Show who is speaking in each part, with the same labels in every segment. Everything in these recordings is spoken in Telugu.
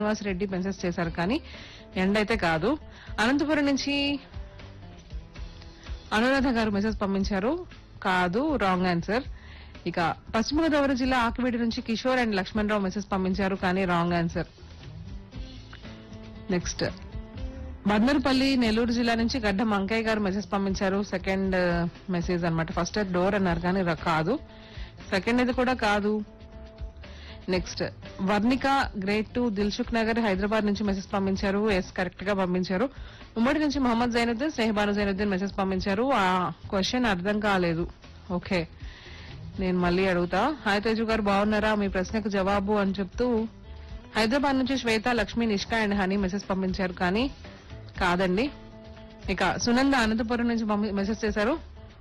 Speaker 1: శ్రీనివాస్ రెడ్డి మెసేజ్ చేశారు కానీ ఎండ్ అయితే కాదు అనంతపురం నుంచి అనురాధ గారు మెసేజ్ పంపించారు కాదు రాంగ్ ఆన్సర్ ఇక పశ్చిమ గోదావరి జిల్లా ఆకివీడి నుంచి కిషోర్ అండ్ లక్ష్మణ్ రావు మెసేజ్ పంపించారు కానీ wrong answer next Bandarpalli Nellore జిల్లా నుంచి గడ్డ మంకయ్య గారు మెసేజ్ పంపించారు సెకండ్ మెసేజ్ అన్నమాట ఫస్ట్ డోర్ అన్నారు కానీ ర- కాదు సెకండ్ ఇది కూడా కాదు next Varnika great to Dilsukh Nagar Hyderabad నుంచి మెసేజ్ పంపించారు ఎస్ కరెక్ట్ గా పంపించారు ఉమ్మడి నుంచి మొహమ్మద్ జైనుద్దీన్ స్నేహబాను జైనుద్దీన్ మెసేజ్ పంపించారు ఆ క్వశ్చన్ అర్థం కాలేదు ఓకే నేను మళ్ళీ అడుగుతా హాయ్ తేజు గారు బాగున్నారా మీ ప్రశ్నకు జవాబు అని చెప్తూ హైదరాబాద్ నుంచి Shweta Lakshmi Nishka and Honey message పంపించారు కానీ కాదండి ఇక సునంద అనంతపురం నుంచి పంపి- మెసేజ్ చేశారు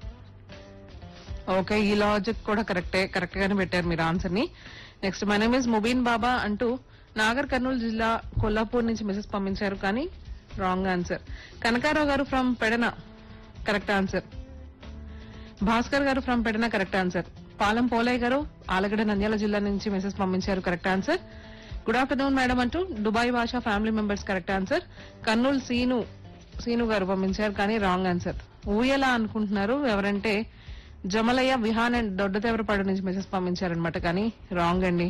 Speaker 1: ఓకే ఈ లాజిక్ కూడా కరెక్టే కరెక్ట్ గానే పెట్టారు మీరు ఆన్సర్ ని next my name is Mubeen Baba అంటూ నాగర్ కర్నూలు జిల్లా కొల్లాపూర్ నుంచి మెసేజ్ పంపించారు కానీ wrong answer Kanakarao garu from Pedana correct answer Bhaskar garu from Pedana correct answer Palem Polayya garu Allagadda Nandyal జిల్లా నుంచి మెసేజ్ పంపించారు correct answer good afternoon madam అంటూ Dubai Basha family members correct answer Kurnool Seenu Seenu garu పంపించారు కానీ రాంగ్ ఆన్సర్ ఊయల అనుకుంటున్నారు ఎవరంటే జమలయ్య విహాన్ అండ్ దొడ్డదేవరపాడు నుంచి మెసేజ్ పంపించారనమాట కానీ రాంగ్ అండి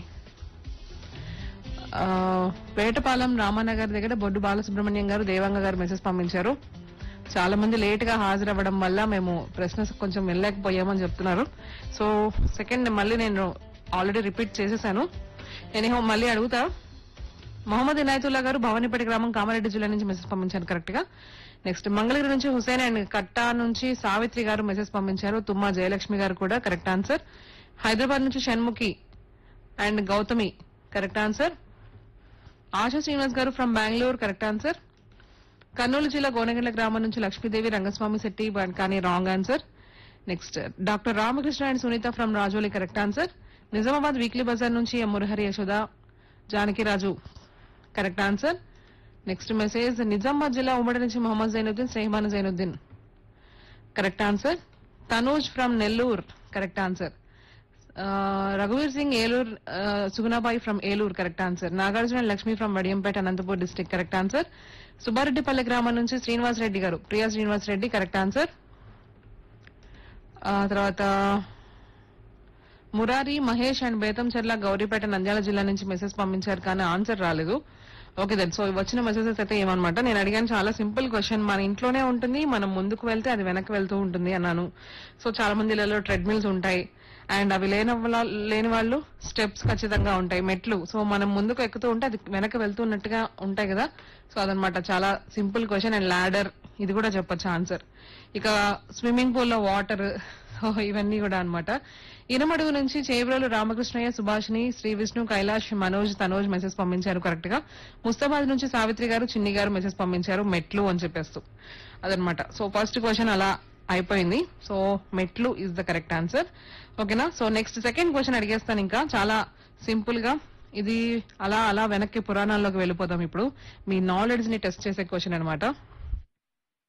Speaker 1: ఆ, పేటపాలెం రామానగర్ దగ్గర బొడ్డు బాలసుబ్రహ్మణ్యం గారు దేవంగ గారు మెసేజ్ పంపించారు చాలా మంది లేట్ గా హాజరవ్వడం వల్ల మేము ప్రశ్న కొంచెం వెళ్ళలేకపోయామని చెప్తున్నారు సో సెకండ్ మళ్ళీ నేను ఆల్రెడీ రిపీట్ చేసేసాను ఎనీహో మళ్ళీ అడుగుతా మొహమ్మద్ ఇనాయతుల్లా గారు భవానీపేట గ్రామం కామారెడ్డి జిల్లా నుంచి మెసేజ్ పంపించారు కరెక్ట్ గా నెక్స్ట్ మంగళగిరి నుంచి హుసేన్ అండ్ కట్టా నుంచి సావిత్రి గారు మెసేజ్ పంపించారు తుమ్మా జయలక్ష్మి గారు కూడా కరెక్ట్ ఆన్సర్ హైదరాబాద్ నుంచి Shanmukhi and Gautami correct answer Asha Srinivas garu from Bengaluru correct answer Kurnool జిల్లా గోనగండ్ల గ్రామం నుంచి లక్ష్మీదేవి రంగస్వామి శెట్టి బట్ కానీ wrong answer next doctor Ramakrishna and Sunitha from Rajoli correct answer Nizamabad weekly బజార్ నుంచి M Murahari Yashoda Janakiraju correct answer next message Nizamabad జిల్లా ఉమ్మడి నుంచి Mohammed Zainuddin Snehaman Zainuddin correct answer Tanuj from Nellore correct answer రఘువీర్ Singh Eluru Sugunabai from ఏలూర్ correct answer Nagarjuna Lakshmi from Vadiyampeta Anantapur district correct answer Subbareddypalli గ్రామం నుంచి శ్రీనివాస్ రెడ్డి గారు ప్రియా శ్రీనివాస్ రెడ్డి కరెక్ట్ ఆన్సర్ ఆ, తర్వాత మురారి మహేష్ అండ్ బేతంచెర్ల గౌరీపేట నంద్యాల జిల్లా నుంచి మెసేజ్ పంపించారు కానీ ఆన్సర్ రాలేదు ఓకే దెన్ సో వచ్చిన మెసేజెస్ అయితే ఏమన్నమాట నేను అడిగాను చాలా సింపుల్ క్వశ్చన్ మన ఇంట్లోనే ఉంటుంది మనం ముందుకు వెళ్తే అది వెనక్కి వెళ్తూ ఉంటుంది అన్నాను సో చాలా మంది ఇళ్లలో ట్రెడ్మిల్స్ ఉంటాయి అండ్ అవి లేని వాళ్ళ- లేని వాళ్ళు స్టెప్స్ ఖచ్చితంగా ఉంటాయి మెట్లు సో మనం ముందుకు ఎక్కుతూ ఉంటే అది వెనక్కి వెళ్తున్నట్టుగా ఉంటాయి కదా సో అదనమాట చాలా సింపుల్ క్వశ్చన్ అండ్ ల్యాడర్ ఇది కూడా చెప్పొచ్చు ఆన్సర్ ఇక స్విమ్మింగ్ పూల్ లో వాటర్ సో ఇవన్నీ కూడా అన్నమాట ఇనమడుగు నుంచి చేబ్రోలు రామకృష్ణయ్య సుభాష్ని శ్రీ విష్ణు కైలాష్ మనోజ్ తనోజ్ మెసేజ్ పంపించారు కరెక్ట్ గా ముస్తాబాద్ నుంచి సావిత్రి గారు చిన్ని గారు మెసేజ్ పంపించారు మెట్లు అని చెప్పేస్తూ అదనమాట సో ఫస్ట్ క్వశ్చన్ అలా అయిపోయింది సో మెట్లు ఇస్ ద కరెక్ట్ ఆన్సర్ ఓకేనా సో నెక్స్ట్ సెకండ్ క్వశ్చన్ అడిగేస్తాను ఇంకా చాలా సింపుల్ గా ఇది అలా అలా వెనక్కి పురాణాల్లోకి వెళ్ళిపోదాం ఇప్పుడు మీ నాలెడ్జ్ ని టెస్ట్ చేసే క్వశ్చన్ అనమాట